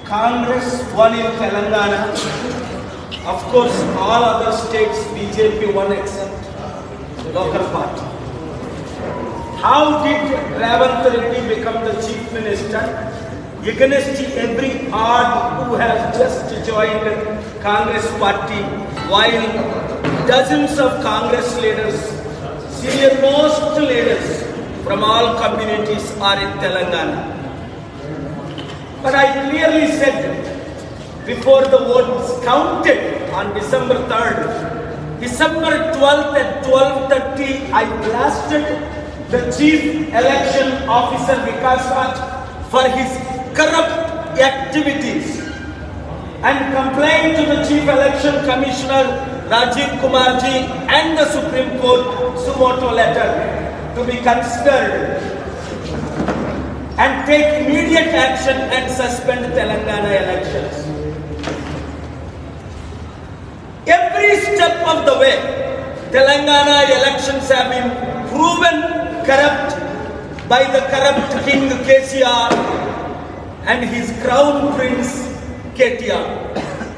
Congress won in Telangana. Of course, all other states BJP won except local party. How did Ravant Reddy become the chief minister? Against every odd who has just joined Congress party, while dozens of Congress leaders, senior most leaders from all communities are in Telangana. But I clearly said before the vote was counted on December 3rd, December 12th at 12.30, I blasted the chief election officer Vikas Raj for his corrupt activities and complained to the chief election commissioner Rajiv Kumarji and the Supreme Court sumoto letter to be considered and take immediate action and suspend Telangana elections. Every step of the way, Telangana elections have been proven corrupt by the corrupt King KCR and his crown prince KTR.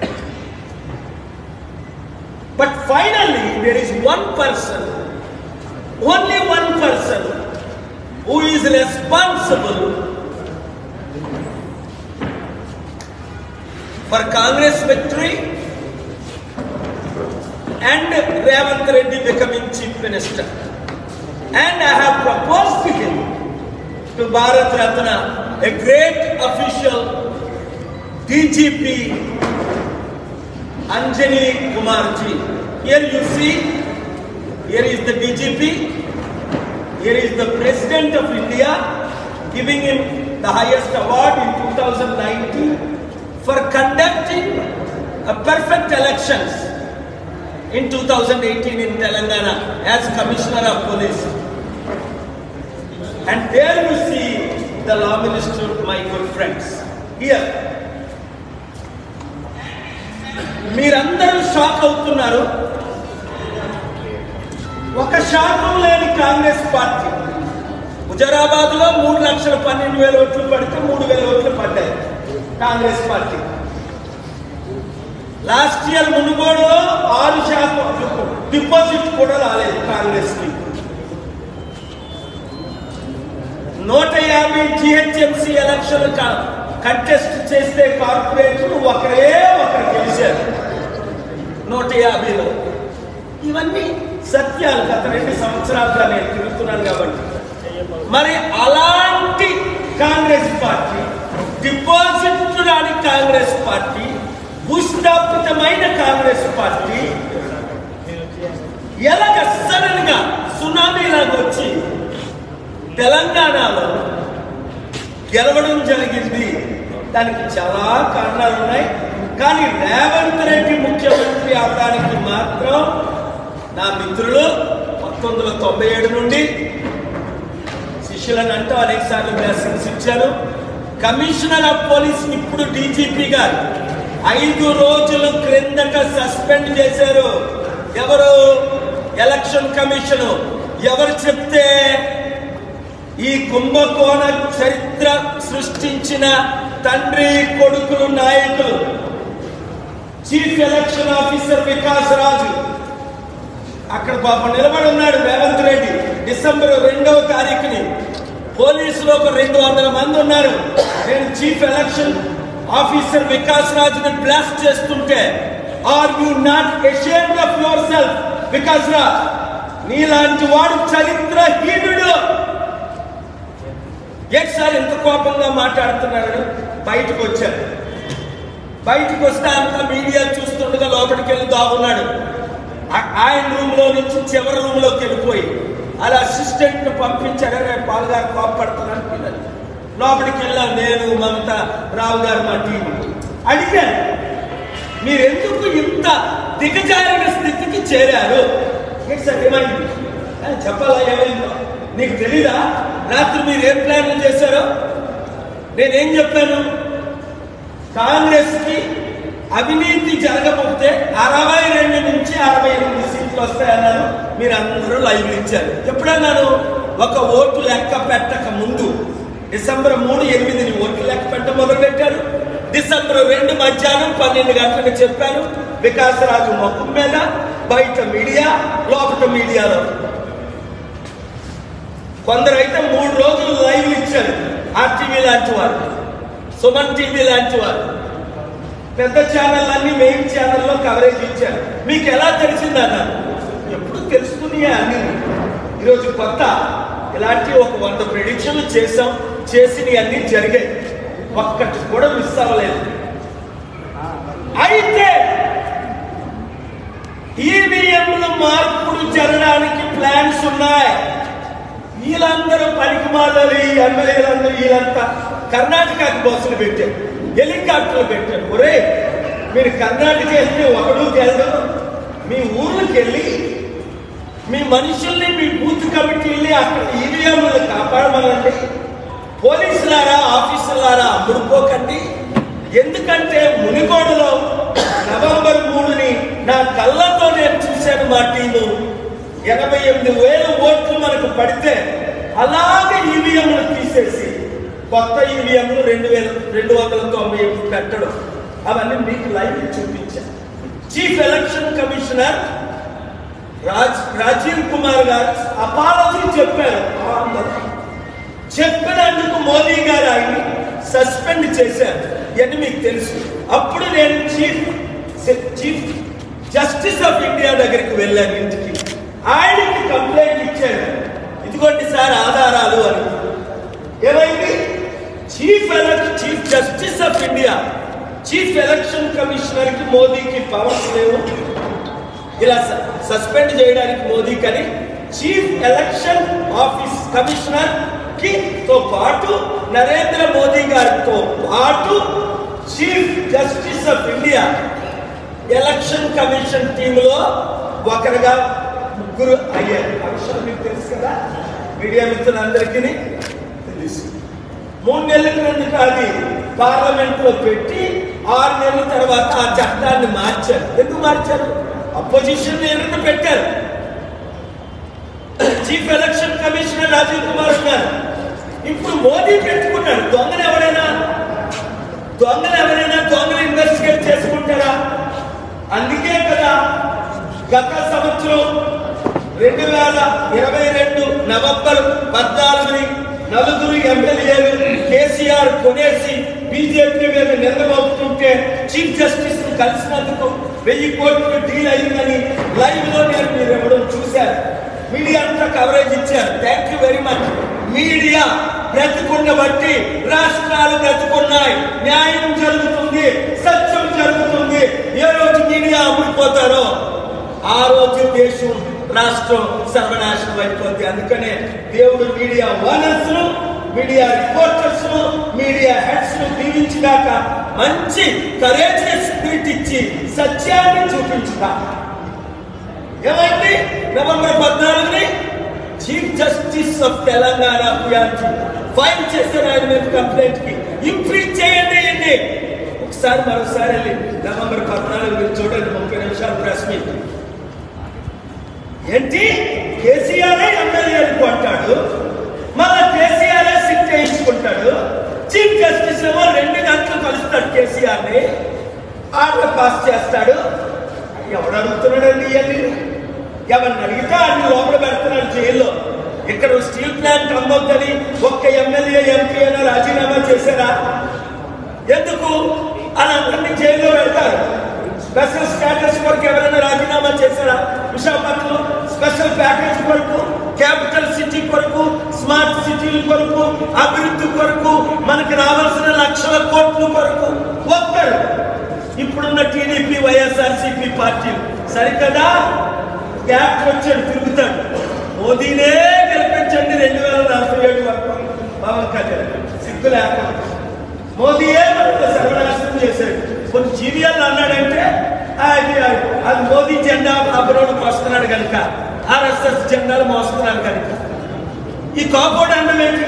But finally, there is one person, only one person who is responsible for Congress victory and Ravant Reddy becoming chief minister. And I have proposed to him, to Bharat Ratna, a great official, DGP Anjani Kumarji. Here you see, here is the DGP, here is the President of India giving him the highest award in 2019 for conducting a perfect elections in 2018 in Telangana as Commissioner of Police. And there you see the law minister, my good friends. Here. మీరందరూ shock అవుతున్నారు ఒక శాతం లేని Congress party Huzurabad లో మూడు లక్షల పన్నెండు వేల ఓట్లు పడితే మూడు వేల ఓట్లు పడ్డాయి కాంగ్రెస్ పార్టీ లాస్ట్ ఇయర్ మునుగోడులో ఆరు శాతం డిపాజిట్ కూడా రాలేదు కాంగ్రెస్ కి నూట యాభై జిహెచ్ఎంసీ ఎలక్షన్ కంటెస్ట్ చేస్తే కార్పొరేట్లు ఒకరే ఒకరు గెలిచారు నూట యాభైలో ఇవన్నీ సత్యాలు గత రెండు సంవత్సరాలుగా నేను తిరుగుతున్నాను కాబట్టి మరి అలాంటి కాంగ్రెస్ పార్టీ డిపాజిట్ రాని కాంగ్రెస్ పార్టీ భూస్థాపితమైన కాంగ్రెస్ పార్టీ ఎలాగ సడన్ గా సునామీ లాగా వచ్చి తెలంగాణలో గెలవడం జరిగింది దానికి చాలా కారణాలు ఉన్నాయి కానీ రేవంత్ రెడ్డి ముఖ్యమంత్రి అవడానికి మాత్రం నా మిత్రులు పంతొమ్మిది వందల తొంభై ఏడు నుండి శిష్యులను అంటూ అనేక సార్లు బ్లెస్సింగ్స్ ఇచ్చాను కమిషనర్ ఆఫ్ పోలీస్ ఇప్పుడు డీజీపీ గారు ఐదు రోజుల క్రిందట సస్పెండ్ చేశారు ఎవరు ఎలక్షన్ కమిషన్ ఎవరు చెప్తే ఈ కుంభకోణ చరిత్ర సృష్టించిన తండ్రి కొడుకులు నాయకులు chief election officer Vikas Raju అక్కడ పాప నిలబడి ఉన్నాడు రేవంత్ రెడ్డి డిసెంబర్ రెండవ తారీఖుని పోలీసులు ఒక రెండు వందల మంది ఉన్నారు నేను చీఫ్ ఎలక్షన్ ఆఫీసర్ వికాస్ రాజుని బ్లాస్ట్ చేస్తుంటే are you not ashamed of yourself Vikas Raj నీలాంటి వాడు చరిత్ర హీనుడు సార్ ఎంత కోపంగా మాట్లాడుతున్నాడు బయటకు వచ్చారు బయటకు వస్తే అంతా మీడియా చూస్తుండగా లోపలికి వెళ్ళి దాగున్నాడు ఆ- ఆయన రూమ్ లో నుంచి చివరి రూమ్ లోకి వెళ్ళిపోయి అలా అసిస్టెంట్ ను పంపించాడు రేపు పాల్ గారు కోపడుతున్నాను పిల్లలు లోపలికి వెళ్ళాం నేను మమత రావు గారు మా టీం అడిగాను మీరెందుకు ఇంత దిగజారిన స్థితికి చేరారు ఏంటి సార్ ఏమైంది ఆ, చెప్పాలా ఏమైందో నీకు తెలీదా రాత్రి మీరు ఏం ప్లాన్లు చేశారో నేనేం చెప్పాను కాంగ్రెస్ కి అవినీతి జరగకపోతే అరవై రెండు నుంచి అరవై ఎనిమిది సీట్లు వస్తాయన్నారు మీరు అందరూ లైవ్ ఇచ్చారు ఎప్పుడన్నాను ఒక ఓటు లెక్క పెట్టక ముందు డిసెంబర్ మూడు ఎనిమిదిని ఓట్లు లెక్క పెట్ట మొదలు పెట్టారు డిసెంబర్ రెండు మధ్యాహ్నం పన్నెండు గంటలకు చెప్పాను వికాసరాజు మొక్కం మీద బయట మీడియా లోపల మీడియాలో కొందరైతే మూడు రోజులు లైవ్ ఇచ్చారు ఆర్టీవీ లాంటి వారు సుమన్ టీవీ లాంటి వారు పెద్ద ఛానల్ అన్ని మెయిన్ ఛానల్లో కవరేజ్ ఇచ్చారు మీకు ఎలా తెలిసిందన్న ఎప్పుడు తెలుసుకునే అన్ని ఈరోజు కొత్త ఇలాంటి ఒక వంద ప్రిడిక్షన్లు చేసాం చేసినవి అన్ని జరిగాయి ఒక్కటి కూడా మిస్ అవ్వలేదు అయితే ఈవీఎంలు మార్పులు జరగడానికి ప్లాన్స్ ఉన్నాయి వీళ్ళందరూ పనికి మాలాలి ఎమ్మెల్యేలందరూ వీళ్ళంతా కర్ణాటకకి బస్సులు పెట్టారు హెలికాప్టర్లు పెట్టారు ఒరే మీరు కర్ణాటక వెళ్తే ఒకడు గెలదు మీ ఊర్లకు వెళ్ళి మీ మనుషుల్ని మీ బూత్ కమిటీల్ని అక్కడ ఈవీఎంలు కాపాడమనండి పోలీసులారా ఆఫీసులారా అమ్ముడుపోకండి ఎందుకంటే మునిగోడలో నవంబర్ మూడుని నా కళ్ళతో నేను చూశాను మా టీము ఎనభై ఎనిమిది వేల ఓట్లు మనకు పడితే అలాగే ఈవీఎంలు తీసేసి కొత్త ఈవీఎంలు రెండు వేల రెండు వందల తొంభై ఎనిమిది పెట్టడం అవన్నీ మీకు లైవ్ చూపించాను chief election commissioner Raj Rajiv Kumar గారు అపాలజీ చెప్పారు చెప్పినందుకు మోదీ గారు ఆయన్ని సస్పెండ్ చేశారు అని మీకు తెలుసు అప్పుడు నేను chief chief justice of India దగ్గరికి వెళ్ళాను ఇంటికి ఆయనకి కంప్లైంట్ ఇచ్చాను ఇదిగోండి సార్ ఆధారాలు అని ఏమైంది chief election chief justice of India chief election commissioner కి మోదీకి పవర్స్ లేవు ఇలా స- సస్పెండ్ చేయడానికి మోదీ కానీ చీఫ్ ఎలక్షన్ ఆఫీస్ కమిషనర్ కి తో పాటు నరేంద్ర మోదీ గారితో పాటు chief justice of India election commission టీంలో ఒకరుగా ముగ్గురు అయ్యారు ఆ విషయం మీకు తెలుసు కదా మీడియా మిత్రులందరికీ తెలుసు మూడు నెలల క్రిందట అది పార్లమెంట్ లో పెట్టి ఆరు నెలల తర్వాత ఆ చట్టాన్ని మార్చారు ఎందుకు మార్చారు అపోజిషన్ లీడర్ని పెట్టారు chief election commissioner Rajiv Kumar ఉన్నారు ఇప్పుడు మోదీ పెట్టుకున్నాడు దొంగలు ఎవరైనా దొంగలు ఎవరైనా దొంగలు ఇన్వెస్టిగేట్ చేసుకుంటారా అందుకే కదా గత సంవత్సరం రెండు వేల ఇరవై రెండు నవంబర్ పద్నాలుగుని నలుగురు ఎమ్మెల్యేలు కేసీఆర్ కొనేసి బీజేపీ మీద నిందమవుతుంటే చీఫ్ జస్టిస్ కలిసినందుకు వెయ్యి కోట్లు డీల్ అయిందని లైవ్ లో నేను మీరు ఇవ్వడం చూశారు మీడియా అంతా కవరేజ్ ఇచ్చారు thank you very much media బ్రతుకున్న బట్టి రాష్ట్రాలు బ్రతుకున్నాయి న్యాయం జరుగుతుంది సత్యం జరుగుతుంది ఏ రోజు మీడియా అమ్ముడిపోతారో ఆ రోజు దేశం రాష్ట్రం సర్వనాశనం అయిపోద్ది అందుకనే దేవుడు మీడియా ఓనర్స్ ను మీడియా రిపోర్టర్స్ ను మీడియా హెడ్స్ ను దీవించుగాక మంచి కరేజియస్ స్పిరిట్ ఇచ్చి సత్యాన్ని చూపించుగా ఏమైంది నవంబర్ పద్నాలుగుని చీఫ్ జస్టిస్ ఆఫ్ తెలంగాణ పిఆర్జీ ఫైల్ చేశారు ఆయన మీద కంప్లైంట్ కి ఇంప్లీట్ చేయండి అండి ఒకసారి మరోసారి వెళ్ళి నవంబర్ పద్నాలుగు మీరు చూడండి ముప్పై నిమిషాలు ప్రెస్ మీట్ ఏంటి కేసీఆర్ ఎమ్మెల్యే అంటాడు మళ్ళా కేసీఆర్ సిట్ చేయించుకుంటాడు చీఫ్ జస్టిస్ ఏమో రెండు గంటలు కలుస్తాడు కేసీఆర్ ని ఆర్డర్ పాస్ చేస్తాడు ఎవడు అడుగుతున్నాడండి ఇవన్నీ ఎవరిని అడిగితే అన్ని లోపల పెడుతున్నాడు జైల్లో ఇక్కడ స్టీల్ ప్లాంట్ అమ్మొద్దని ఒక్క ఎమ్మెల్యే ఎంపీ అయినా రాజీనామా చేశారా ఎందుకు అలా అందరినీ జైల్లో పెడతారు స్పెషల్ స్టేటస్ కొరకు ఎవరైనా రాజీనామా చేశారా విశాఖపట్నం స్పెషల్ ప్యాకేజ్ కొరకు క్యాపిటల్ సిటీ కొరకు స్మార్ట్ సిటీల కొరకు అభివృద్ధి కొరకు మనకి రావాల్సిన లక్షల కోట్ల కొరకు ఒక్కడు ఇప్పుడున్న టీడీపీ వైఎస్ఆర్సీపీ పార్టీలు సరికదా గ్యాప్ వచ్చాడు తిరుగుతాడు మోదీనే గెలిపించండి రెండు వేల నలభై ఏడు వరకు పవన్ కళ్యాణ్ సిగ్గు లేకుండా మోదీయే మనకు సర్వనాశనం చేశాడు కొన్ని జీవియాలు అన్నాడంటే ఆ, అది అది మోదీ జెండా అబ్రోడ్ మోస్తున్నాడు కనుక ఆర్ఎస్ఎస్ జెండాలు మోస్తున్నాడు కనుక ఈ కాపోడు అన్నం ఏంటి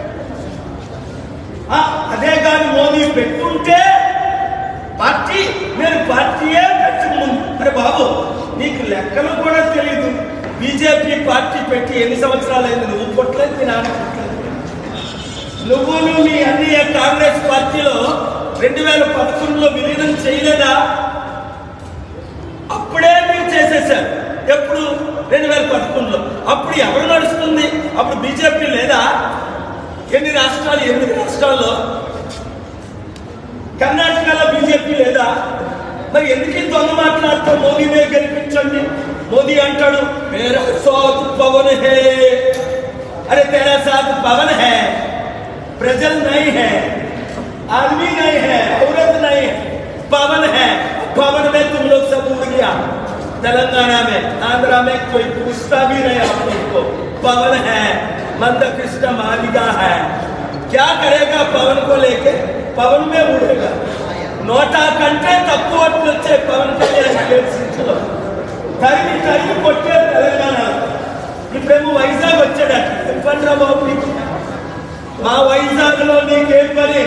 ఆ, అదే కాదు మోదీ పెట్టుంటే పార్టీ నేను పార్టీయే పెట్టి ముందు అరే బాబు నీకు లెక్కలు కూడా తెలియదు బీజేపీ పార్టీ పెట్టి ఎన్ని సంవత్సరాలు అయింది నువ్వు పుట్టలేదు మీ నాన్న పుట్టలేదు నువ్వును మీ అన్ని కాంగ్రెస్ పార్టీలో రెండు వేల పదకొండులో విలీనం చేయలేదా అప్పుడే మీరు చేసేసారు ఎప్పుడు రెండు వేల పదకొండులో అప్పుడు ఎవరు నడుస్తుంది అప్పుడు బీజేపీ లేదా ఎన్ని రాష్ట్రాలు ఎనిమిది రాష్ట్రాల్లో కర్ణాటకలో బీజేపీ లేదా మరి ఎందుకు ఈ దొంగ మాట్లాడుతూ మోదీనే గెలిపించండి మోదీ అంటాడు మేరా సాత్ పవన్ హే అరే तेरा साथ पवन है प्रजल नहीं है आदमी नहीं है औरत नहीं है पवन है पवन में तुम लोग सब उड़ गया तेलंगाना में आंध्रा में कोई पूछता भी नहीं आप लोग को पवन है मंद कृष्ण मालिका है क्या करेगा पवन को लेके पवन में उड़ेगा నోటా కంటే తక్కువ ఓట్లు వచ్చాయి పవన్ కళ్యాణ్ స్టేట్ సీట్లో తరిగి తరిగి కొట్టే తెలంగాణ ఇప్పుడేమో వైజాగ్ వచ్చాడట చెప్పండి రా బాబు నీకు. మా వైజాగ్ లో నీకేం పని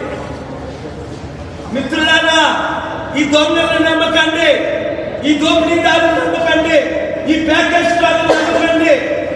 మిత్రులారా ఈ దొంగలను నమ్మకండి ఈ దోపిడీదారులు నమ్మకండి ఈ ప్యాకేజ్ నమ్మకండి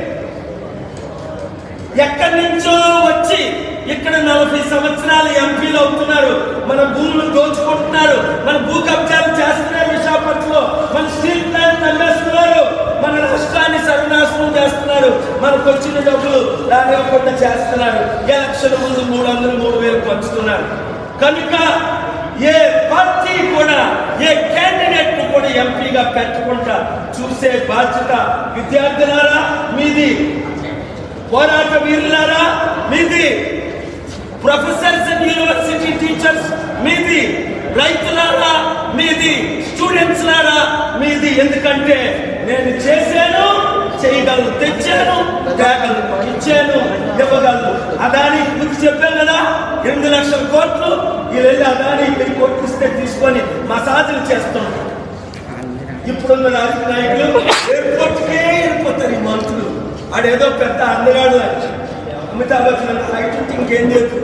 ఎక్కడి నుంచో వచ్చి ఇక్కడ నలభై సంవత్సరాలు ఎంపీలు అవుతున్నారు మన భూములు దోచుకుంటున్నారు మన భూ కబ్జాలు చేస్తున్నారు విశాఖపట్నంలో మన స్టీల్ ప్లాంట్ అమ్మేస్తున్నారు మన రాష్ట్రాన్ని సర్వనాశనం చేస్తున్నారు మనకు వచ్చిన డబ్బులు రానివ్వకుండా చేస్తున్నారు ఎలక్షన్ ముందు మూడు వందలు మూడు వేలు పంచుతున్నారు కనుక ఏ పార్టీ కూడా ఏ క్యాండిడేట్ ను కూడా ఎంపీగా పెట్టకుండా చూసే బాధ్యత విద్యార్థులారా మీది పోరాట వీరులారా మీది ప్రొఫెసర్స్ అండ్ యూనివర్సిటీ టీచర్స్ మీది రైతులారా మీది స్టూడెంట్స్ లారా మీది ఎందుకంటే నేను చేశాను చేయగలను తెచ్చాను తేగలను ఇచ్చాను ఇవ్వగలను అదాని మీకు చెప్పాను కదా ఎనిమిది లక్షల కోట్లు ఈ వెళ్ళి అదాని వెయ్యి కోట్లు ఇస్తే తీసుకొని మసాజులు చేస్తున్నాం ఇప్పుడున్న రాజకీయ నాయకులు ఎయిర్పోర్ట్కే వెళ్ళిపోతారు ఈ మంత్రులు ఆడేదో పెద్ద అందగాడు అని. అమితాబ్ బచ్చన్ హైట్ ఉంటే ఇంకేం లేదు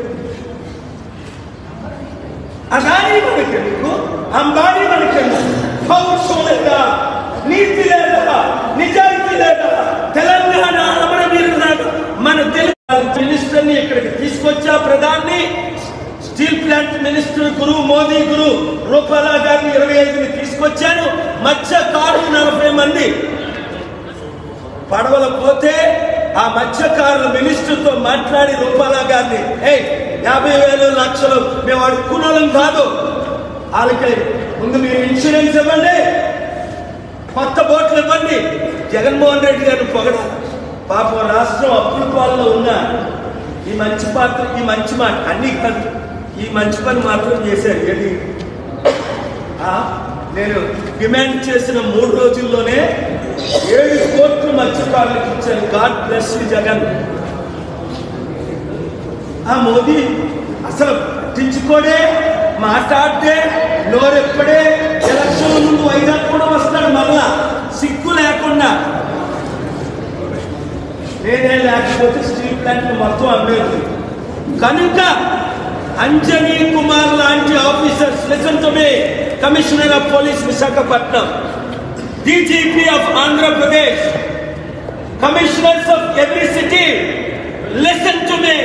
అదాని మనకెందుకు అంబానీ మనకెందుకు పౌరుషం లేదా నీతి లేదా నిజాయితీ లేదా తెలంగాణ అమర వీరులాగా మన తెలుగు మినిస్టర్ ని ఇక్కడికి తీసుకొచ్చా ప్రధాని స్టీల్ ప్లాంట్ మినిస్టర్ గురు మోదీ గురు రూపాలా గారిని ఇరవై ఐదుని తీసుకొచ్చాను మత్స్యకారులు నలభై మంది పడవల పోతే ఆ మత్స్యకారుల మినిస్టర్ తో మాట్లాడి రూపాలా గారిని ఏ యాభై వేలు లక్షలు మేము అడుక్కున్నాం కాదు వాళ్ళకి ముందు మీరు ఇన్సూరెన్స్ ఇవ్వండి కొత్త బోట్లు ఇవ్వండి జగన్మోహన్ రెడ్డి గారిని పొగడాలి పాపం రాష్ట్రం అప్పుల పాలలో ఉన్న ఈ మంచి పాత్ర ఈ మంచి మాట అన్ని కాదు ఈ మంచి పని మాత్రం చేశారు ఏది ఆ, నేను డిమాండ్ చేసిన మూడు రోజుల్లోనే ఏడు కోట్లు మత్స్యకారులకు ఇచ్చాను గాడ్ బ్లెస్ యు జగన్ ఆ మోదీ అసలు పట్టించుకోడే మాట్లాడితే నోరెప్పుడే ఎలక్షన్ ముందు వైజాగ్ కూడా వస్తాడు మళ్ళా సిగ్గు లేకుండా నేనే లేకపోతే స్టీల్ ప్లాంట్ మొత్తం అమ్మేది కనుక అంజనీ కుమార్ లాంటి officers listen to me commissioner of police Visakhapatnam DGP of Andhra Pradesh commissioners of every city listen to me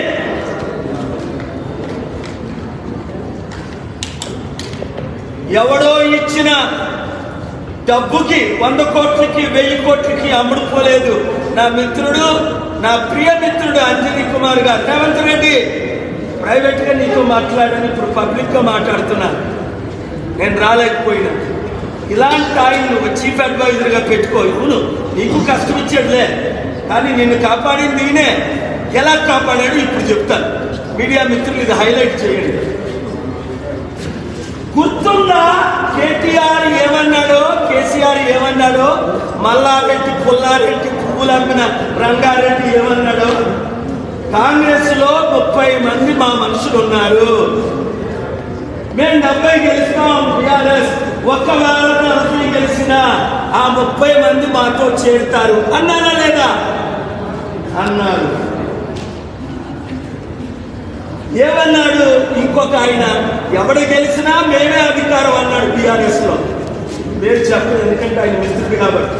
ఎవడో ఇచ్చిన డబ్బుకి వంద కోట్లకి వెయ్యి కోట్లకి అమ్ముడుపోలేదు నా మిత్రుడు నా ప్రియ మిత్రుడు అంజనీ కుమార్ గారు రేవంత్ రెడ్డి ప్రైవేట్ గా నీతో మాట్లాడని ఇప్పుడు పబ్లిక్ గా మాట్లాడుతున్నా నేను రాలేకపోయినా ఇలాంటి ఆయన నువ్వు చీఫ్ అడ్వైజర్ గా పెట్టుకో అవును నీకు కష్టం ఇచ్చాడులే కానీ నిన్ను కాపాడింది ఈయనే ఎలా కాపాడాడు ఇప్పుడు చెప్తాను మీడియా మిత్రులు ఇది హైలైట్ చేయండి గుర్తుందా కేటీఆర్ ఏమన్నాడో కేసీఆర్ ఏమన్నాడో మల్లారెడ్డి పుల్లారెడ్డి పువ్వులు అమ్మిన రంగారెడ్డి ఏమన్నాడో కాంగ్రెస్ లో ముప్పై మంది మా మనుషులు ఉన్నారు మేము డెబ్బై గెలుస్తాం టిఆర్ఎస్ ఒక్కవేళ నలభై గెలిచిన ఆ ముప్పై మంది మాతో చేరుతారు అన్నారా లేదా అన్నారు ఏమన్నాడు ఇంకొక ఆయన ఎవడు గెలిచినా మేమే అధికారం అన్నాడు బీఆర్ఎస్ లో పేరు చెప్పదు ఎందుకంటే ఆయన మిత్రుడు కాబట్టి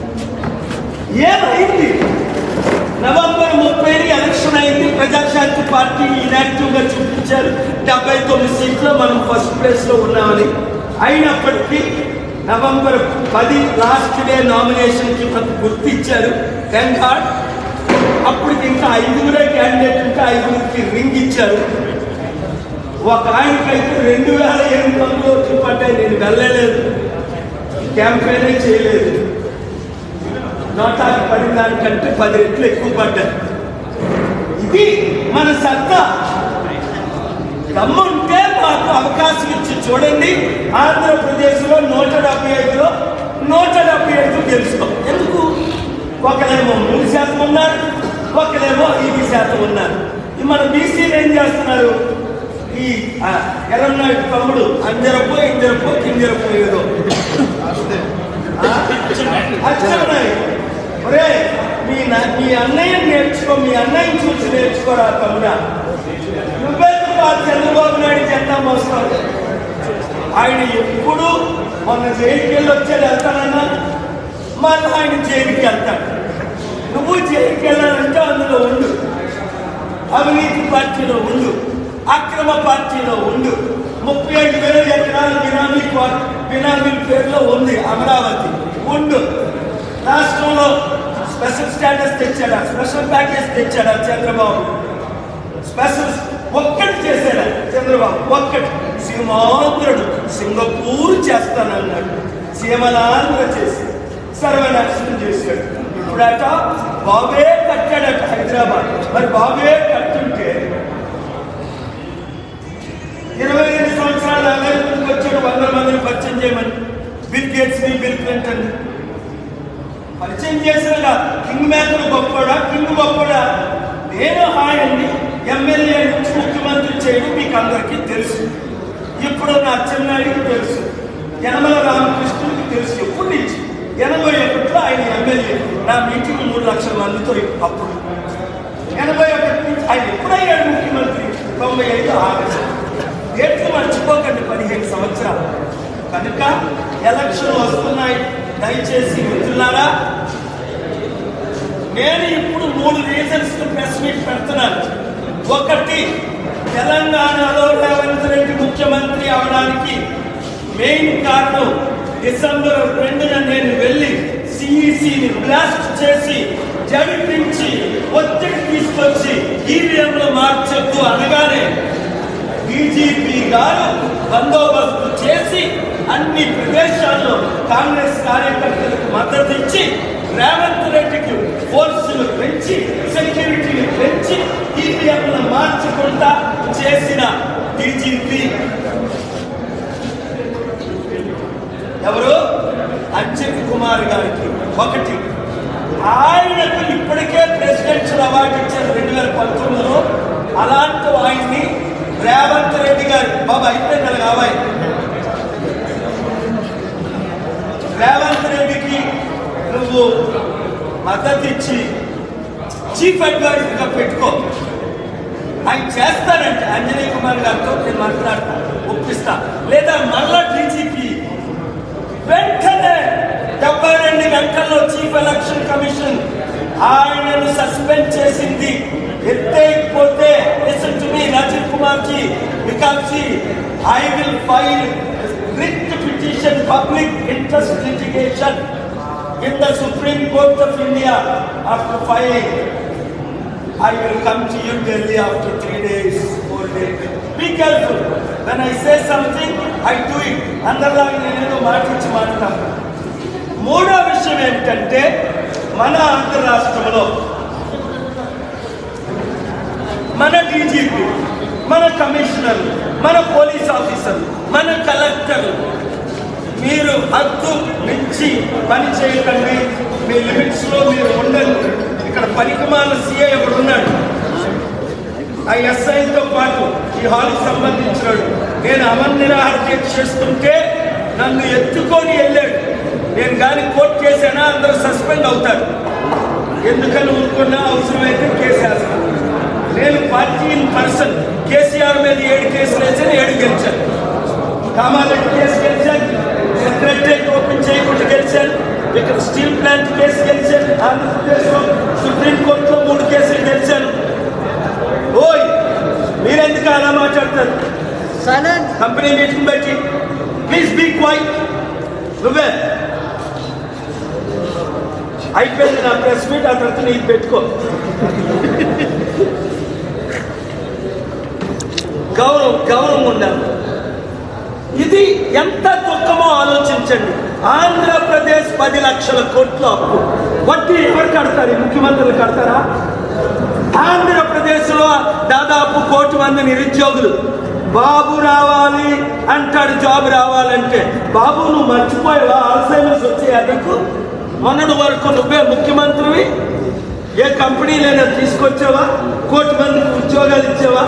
ఏమైంది నవంబర్ ముప్పై ఎలక్షన్ అయింది ప్రజాశాంతి పార్టీ ఇనాక్టివ్ గా చూపించారు డెబ్బై తొమ్మిది సీట్లో మనం ఫస్ట్ ప్లేస్ లో ఉన్నామని అయినప్పటికీ నవంబర్ పది లాస్ట్ డే నామినేషన్ కి మనకు గుర్తిచ్చారు థ్యాంక్ గాడ్ అప్పుడు ఇంకా ఐదుగురే క్యాండిడేట్ ఉంటే ఐదుగురికి రింగ్ ఇచ్చారు ఒక ఆయనకైతే రెండు వేల ఎనిమిది వందలు ఓట్లు పడ్డాయి నేను వెళ్ళలేదు క్యాంపెయినే చేయలేదు నోటాకి పడిన దానికంటే పది రెట్లు ఎక్కువ పడ్డాయి ఇది మన సత్తా దమ్ముంటే మాకు అవకాశం ఇచ్చి చూడండి ఆంధ్రప్రదేశ్లో నూట డెబ్బై ఐదులో నూట డెబ్బై ఐదు గెలుస్తాం ఎందుకు ఒకరేమో మూడు శాతం ఉన్నారు ఒకరేమో ఐదు శాతం ఉన్నారు ఈ మన బీసీలు ఏం చేస్తున్నారు ఈ ఆ, ఎర్రన్నాయుడు తమ్ముడు అంజరపు ఇంజరపు కింజరపు ఏదో ఆ? అచ్చెన్నాయుడు. ఒరేయ్, మీ నా- మీ అన్నయ్య నేర్చుకో మీ అన్నయ్యని చూసి నేర్చుకోరా తమ్ముడా నువ్వెందుకు ఆ చంద్రబాబు నాయుడు జెండా మోస్తావు ఆయన ఎప్పుడు మొన్న జైలుకి వెళ్ళి వచ్చాడు వెళ్తానన్నా మళ్ళీ ఆయన జైలుకి వెళ్తాడు నువ్వు జైలుకి వెళ్ళాలంటే అందులో ఉండు అవినీతి పార్టీలో ఉండు అక్రమ పార్టీలో ఉండు ముప్పై ఐదు వేల ఎకరాల బినామీ పా- బినామీ పేరులో ఉంది అమరావతి ఉండు రాష్ట్రంలో స్పెషల్ స్టేటస్ తెచ్చాడా స్పెషల్ ప్యాకేజ్ తెచ్చాడా చంద్రబాబు స్పెషల్ ఒక్కటి చేశాడా చంద్రబాబు ఒక్కటి సీమాంధ్రుడు సింగపూర్ చేస్తానన్నాడు సీమలాంధ్ర చేసి సర్వనాశనం చేశాడు ఇప్పుడట బాబే కట్టాడట హైదరాబాద్ మరి బాబే కట్టుంటే ఇరవై ఐదు సంవత్సరాలు అమెరికాకి వచ్చాడు వందల మందిని పరిచయం చేయమని బిల్ గేట్స్ ని బిల్ క్లింటన్ ని. పరిచయం చేసిన కింగ్ మేకర్ గొప్పడా కింగ్ గొప్పడా నేను ఆయన్ని ఎమ్మెల్యే నుంచి ముఖ్యమంత్రి చేయడం మీకు అందరికీ తెలుసు ఇప్పుడు నా అచ్చెన్నాయుడికి తెలుసు యనమల రామకృష్ణుడికి తెలుసు ఎప్పటి నుంచి ఎనభై ఒకటిలో ఆయన ఎమ్మెల్యే నా మీటింగ్ మూడు లక్షల మందితో అప్పుడు ఎనభై ఒకటి నుంచి ఆయన ఎప్పుడయ్యాడు ముఖ్యమంత్రి తొంభై ఐదు ఆగస్టు డేట్లు మర్చిపోకండి పదిహేను సంవత్సరాలు కనుక ఎలక్షన్ వస్తున్నాయి దయచేసి మిత్రులారా నేను ఇప్పుడు మూడు రీజన్స్ ప్రెస్ మీట్ పెడుతున్నాను ఒకటి తెలంగాణలో రేవంత్ రెడ్డి ముఖ్యమంత్రి అవడానికి మెయిన్ కారణం డిసెంబర్ రెండున నేను వెళ్ళి సిఈసిని బ్లాస్ట్ చేసి జడిపించి ఒత్తిడి తీసుకొచ్చి ఈవీఎంలు మార్చొద్దు అనగానే బీజేపీ గారు బందోబస్తు చేసి అన్ని ప్రదేశాల్లో కాంగ్రెస్ కార్యకర్తలకు మద్దతు ఇచ్చి రేవంత్ రెడ్డికి ఫోర్సులు పెంచి సెక్యూరిటీని పెంచి ఈవీఎంలను మార్చకుండా చేసిన డీజీపీ ఎవరు అంజన్ కుమార్ గారికి ఒకటి ఆయనకు ఇప్పటికే ప్రెసిడెన్షియల్ అవార్డు ఇచ్చారు రెండు వేల పంతొమ్మిదిలో అలాంటి ఆయన్ని రేవంత్ రెడ్డి గారు బాబా అయిపోయింది కావాలి రేవంత్ రెడ్డికి నువ్వు మద్దతు ఇచ్చి చీఫ్ అడ్వైజర్ గా పెట్టుకో ఆయన చేస్తానంటే అంజనీ కుమార్ గారితో నేను మాట్లాడతా ఒప్పిస్తా లేదా మళ్ళా డీజీపీ వెంటనే డెబ్బై రెండు గంటల్లో చీఫ్ ఎలక్షన్ కమిషన్ ఆయనను సస్పెండ్ చేసింది ఎత్తేయకపోతే listen to me Rajiv Kumar ji because I will file writ petition public interest litigation in the supreme court of India after filing I will come to you Delhi after three days, four days. Be careful. When I say something, I do it. అందరిలాగా నేనేదో మాటించి మాట్లాడతాను మూడో విషయం ఏమిటంటే మన ఆంధ్ర రాష్ట్రంలో మన DGP మన కమిషనర్లు మన పోలీస్ ఆఫీసర్లు మన కలెక్టర్లు మీరు హద్దు మించి పని చేయకండి మీ లిమిట్స్ లో మీరు ఉండండి ఇక్కడ పనికిమాల సీఐ ఒకడు ఉన్నాడు ఆ ఎస్ఐతో పాటు ఈ హాల్కి సంబంధించినాడు నేను అమన్ నిరాహార దీక్ష చేస్తుంటే నన్ను ఎత్తుకొని వెళ్ళాడు నేను కానీ కోర్టు చేశానా అందరూ సస్పెండ్ అవుతారు ఎందుకని ఊరుకున్నా అవసరమైతే కేసు వేస్తాను నేను పార్టీ ఇన్ పర్సన్ కేసీఆర్ మీద ఏడు కేసులు వేసాను ఏడు గెలిచాను కామారెడ్డి కేసు గెలిచాను సెక్రటరేట్ ఓపెన్ చేయకుండా గెలిచాను ఇక్కడ స్టీల్ ప్లాంట్ కేసు గెలిచాను ఆంధ్రప్రదేశ్లో సుప్రీంకోర్టులో మూడు కేసులు గెలిచాను ఓయ్ మాట్లాడతారు Silence. కంపెనీ మీటింగ్ పెట్టి ప్లీజ్ బీ క్వైట్ నువ్వే అయిపోయింది నా ప్రెస్ మీట్ ఆ తర్వాత నీకు పెట్టుకో గౌరవం గౌరవం ఉండాలి ఇది ఎంత దుఃఖమో ఆలోచించండి ఆంధ్రప్రదేశ్ పది లక్షల కోట్ల అప్పు వడ్డీ ఎవరు కడతారు ఈ ముఖ్యమంత్రులు కడతారా ఆంధ్రప్రదేశ్లో దాదాపు కోటి మంది నిరుద్యోగులు బాబు రావాలి అంటాడు జాబ్ రావాలంటే బాబు నువ్వు మర్చిపోయావా ఆల్సైమర్స్ వచ్చాయా నీకు మొన్నటి వరకు నువ్వే ముఖ్యమంత్రివి ఏ కంపెనీలైనా తీసుకొచ్చావా కోటి మందికి ఉద్యోగాలు ఇచ్చావా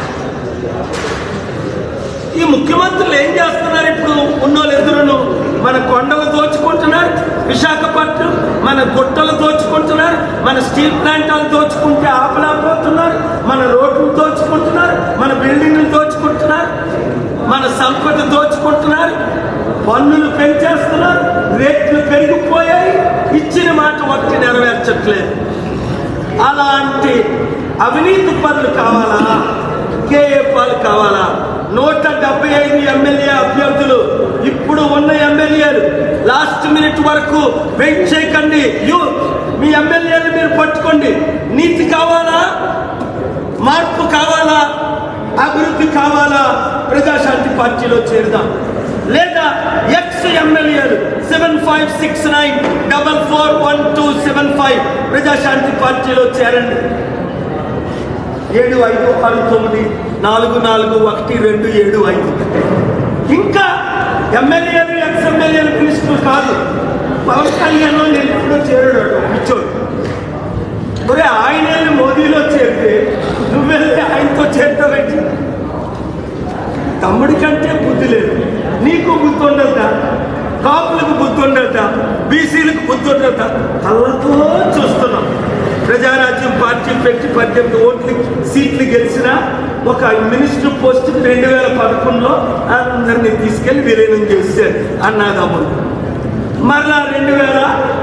ఈ ముఖ్యమంత్రులు ఏం చేస్తున్నారు ఇప్పుడు ఉన్నోళ్ళు ఎదురును మన కొండలు దోచుకుంటున్నారు విశాఖపట్నం మన గుట్టలు దోచుకుంటున్నారు మన స్టీల్ ప్లాంటాలు దోచుకుంటే ఆపలేకపోతున్నారు మన రోడ్లు దోచుకుంటున్నారు మన బిల్డింగ్లు దోచుకుంటున్నారు మన సంపద దోచుకుంటున్నారు పన్నులు పెంచేస్తున్నారు రేట్లు పెరిగిపోయాయి ఇచ్చిన మాట ఒకటి నెరవేర్చట్లేదు అలాంటి అవినీతి పనులు కావాలా కేఏ పాలు కావాలా నూట డెబ్బై ఐదు ఎమ్మెల్యే అభ్యర్థులు ఇప్పుడు ఉన్న ఎమ్మెల్యేలు లాస్ట్ మినిట్ వరకు వెయిట్ చేయకండి యూ మీ ఎమ్మెల్యేలు మీరు పట్టుకోండి నీతి కావాలా మార్పు కావాలా అభివృద్ధి కావాలా ప్రజాశాంతి పార్టీలో చేరుదాం లేదా ఎక్స్ ఎమ్మెల్యేలు seven five six nine double four one two seven five Praja Shanti పార్టీలో చేరండి ఏడు ఐదు ఆరు తొమ్మిది నాలుగు నాలుగు ఒకటి రెండు ఏడు ఐదు ఇంకా ఎమ్మెల్యేలు ఎక్స్ ఎమ్మెల్యేలు మినిస్టర్లు కాదు పవన్ కళ్యాణ్ నేను ఎప్పుడో చేరాడు పిచ్చోడు ఒరే ఆయన వెళ్ళి మోదీలో చేరితే నువ్వెళ్ళి ఆయనతో చేరుతావేంటి తమ్ముడి కంటే బుద్ధి లేదు నీకు బుద్ధి ఉండద్దా కాపులకు బుద్ధి ఉండద్దా బీసీలకు బుద్ధి ఉండద్దా కళ్ళతో చూస్తున్నాం ప్రజారాజ్యం పార్టీ పెట్టి పద్దెనిమిది ఓట్లు సీట్లు గెలిచిన ఒక మినిస్టర్ పోస్ట్ రెండు వేల పదకొండులో అందరినీ తీసుకెళ్లి విలీనం చేశారు అన్నాదమ్ములు మరలా రెండు వేల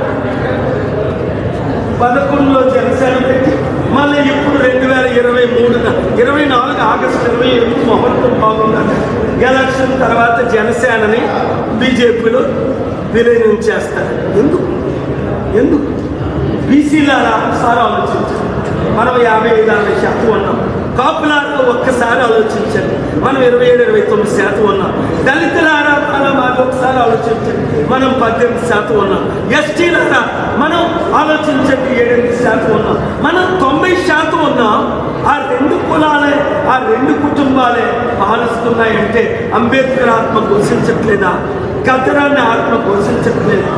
పదకొండులో జనసేన పెట్టి మళ్ళీ ఇప్పుడు రెండు వేల ఇరవై మూడున ఇరవై నాలుగు ఆగస్టు ఇరవై ఎనిమిది ముహూర్తం బాగుందంట ఎలక్షన్ తర్వాత జనసేనని బీజేపీలో విలీనం చేస్తారు ఎందుకు ఎందుకు బీసీలారా ఒకసారి ఆలోచించండి మనం యాభై ఐదు అరవై శాతం ఉన్నాం కాపులారా ఒక్కసారి ఆలోచించండి మనం ఇరవై ఏడు ఇరవై తొమ్మిది శాతం ఉన్నాం దళితులారా మనం మాకు ఒకసారి ఆలోచించండి మనం పద్దెనిమిది శాతం ఉన్నాం ఎస్టీలారా మనం ఆలోచించండి ఏడెనిమిది శాతం ఉన్నాం మనం తొంభై శాతం ఉన్నాం ఆ రెండు కులాలే ఆ రెండు కుటుంబాలే పాలిస్తున్నాయంటే అంబేద్కర్ ఆత్మ ఘోషించట్లేదా గద్దరాన్ని ఆత్మ ఘోషించట్లేదా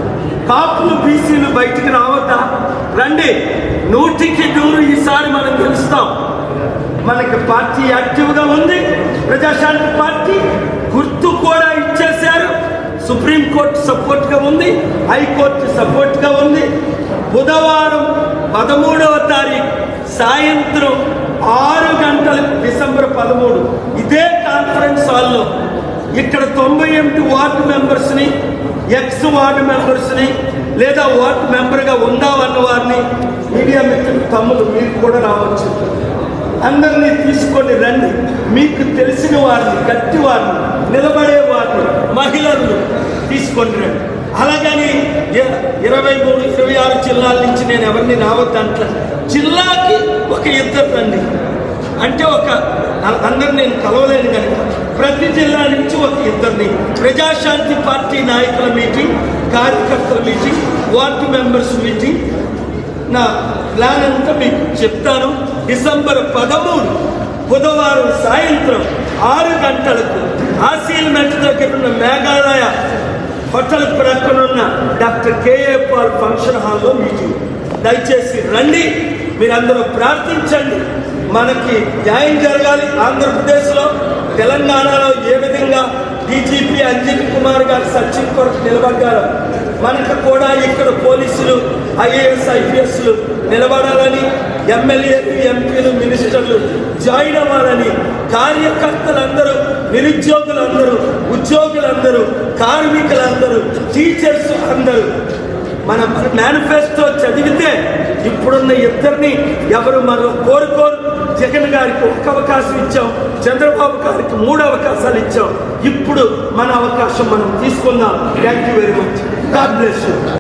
కాపులు బీసీలు బయటికి రావద్దా రండి నూటికి నూరు ఈసారి మనం గెలుస్తాం మనకి పార్టీ యాక్టివ్గా ఉంది ప్రజాశాంతి పార్టీ గుర్తు కూడా ఇచ్చేశారు సుప్రీంకోర్టు సపోర్ట్గా ఉంది హైకోర్టు సపోర్ట్గా ఉంది బుధవారం పదమూడవ తారీఖు సాయంత్రం ఆరు గంటలకు డిసెంబర్ పదమూడు ఇదే కాన్ఫరెన్స్ హాల్లో ఇక్కడ తొంభై ఎనిమిది వార్డు మెంబర్స్ని ఎక్స్ వార్డు మెంబర్స్ని లేదా వార్డు మెంబర్గా ఉందామన్న వారిని మీడియా మిత్రులు తమ్ముడు మీరు కూడా రావచ్చు అందరినీ తీసుకొని రండి మీకు తెలిసిన వారిని గట్టి వారిని నిలబడే వారిని మహిళలను తీసుకొని రండి అలాగని ఇ- ఇరవై మూడు ఇరవై ఆరు జిల్లాల నుంచి నేను ఎవరిని రావద్దంట్ల జిల్లాకి ఒక ఇద్దరు రండి అంటే ఒక అందరు నేను కలవలేను కనుక ప్రతి జిల్లా నుంచి ఒక ఇద్దరిని ప్రజాశాంతి పార్టీ నాయకుల మీటింగ్ కార్యకర్తల మీటింగ్ వార్డు మెంబర్స్ మీటింగ్ నా ప్లాన్ అంతా మీకు చెప్తాను డిసెంబర్ పదమూడు బుధవారం సాయంత్రం ఆరు గంటలకు ఆసీల్మెంట్ దగ్గర ఉన్న మేఘాలయ హోటల్ ప్రక్కనున్న డాక్టర్ కేఏ పాల్ ఫంక్షన్ హాల్లో మీటింగ్ దయచేసి రండి మీరందరూ ప్రార్థించండి మనకి న్యాయం జరగాలి ఆంధ్రప్రదేశ్లో తెలంగాణలో ఏ విధంగా డీజీపీ అంజిత్ కుమార్ గారు సచిన్ కొరకు నిలబడ్డారు మనకు కూడా ఇక్కడ పోలీసులు ఐఏఎస్ ఐపీఎస్లు నిలబడాలని ఎమ్మెల్యేలు ఎంపీలు మినిస్టర్లు జాయిన్ అవ్వాలని కార్యకర్తలందరూ నిరుద్యోగులందరూ ఉద్యోగులందరూ కార్మికులందరూ టీచర్స్ అందరూ మన మేనిఫెస్టో చదివితే ఇప్పుడున్న ఇద్దరిని ఎవరు మనం కోరుకోరు జగన్ గారికి ఒక అవకాశం ఇచ్చాం చంద్రబాబు గారికి మూడు అవకాశాలు ఇచ్చాం ఇప్పుడు మన అవకాశం మనం తీసుకుందాం thank you very much God bless you